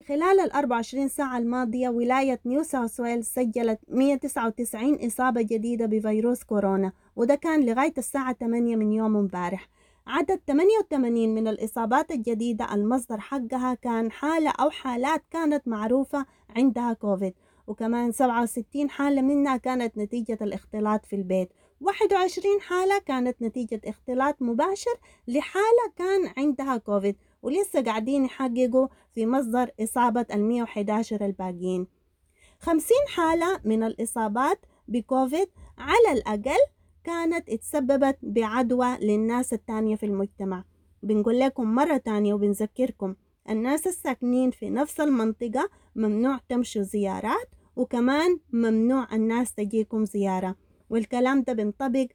خلال ال 24 ساعة الماضية ولاية نيو ساوث ويلز سجلت 199 إصابة جديدة بفيروس كورونا وده كان لغاية الساعة 8 من يوم امبارح عدد 88 من الإصابات الجديدة المصدر حقها كان حالة أو حالات كانت معروفة عندها كوفيد وكمان 67 حالة منها كانت نتيجة الاختلاط في البيت 21 حالة كانت نتيجة اختلاط مباشر لحالة كان عندها كوفيد ولسه قاعدين يحققوا في مصدر إصابة ال 111 الباقيين 50 حالة من الإصابات بكوفيد على الأقل كانت اتسببت بعدوى للناس التانية في المجتمع بنقول لكم مرة تانية وبنذكركم الناس الساكنين في نفس المنطقة ممنوع تمشوا زيارات وكمان ممنوع الناس تجيكم زيارة والكلام ده بينطبق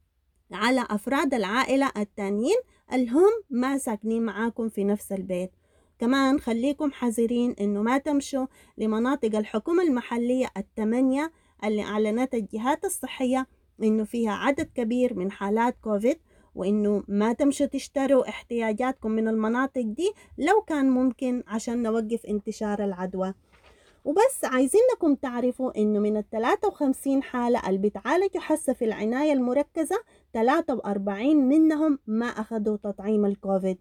على أفراد العائلة التانيين الهم ما ساكنين معاكم في نفس البيت كمان خليكم حذرين إنه ما تمشوا لمناطق الحكومة المحلية الثمانية اللي أعلنت الجهات الصحية إنه فيها عدد كبير من حالات كوفيد وإنه ما تمشوا تشتروا احتياجاتكم من المناطق دي لو كان ممكن عشان نوقف انتشار العدوى وبس عايزينكم تعرفوا إنه من ال 53 حالة اللي بتعالجوا حسه في العناية المركزة 43 منهم ما أخذوا تطعيم الكوفيد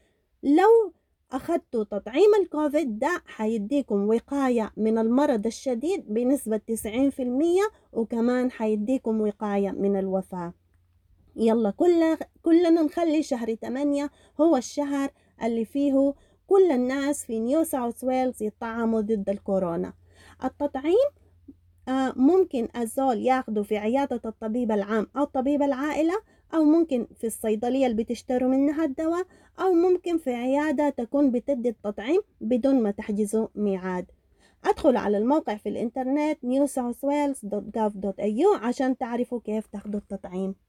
لو أخذتوا تطعيم الكوفيد ده حيديكم وقاية من المرض الشديد بنسبة 90% وكمان حيديكم وقاية من الوفاة يلا كل كلنا نخلي شهر 8 هو الشهر اللي فيه كل الناس في نيو ساوث ويلز يطعموا ضد الكورونا التطعيم آه ممكن الزول ياخده في عيادة الطبيب العام أو طبيب العائلة أو ممكن في الصيدلية اللي بتشتروا منها الدواء أو ممكن في عيادة تكون بتدي التطعيم بدون ما تحجزوا ميعاد ادخلوا على الموقع في الانترنت newsouthwales.gov.au عشان تعرفوا كيف تاخدوا التطعيم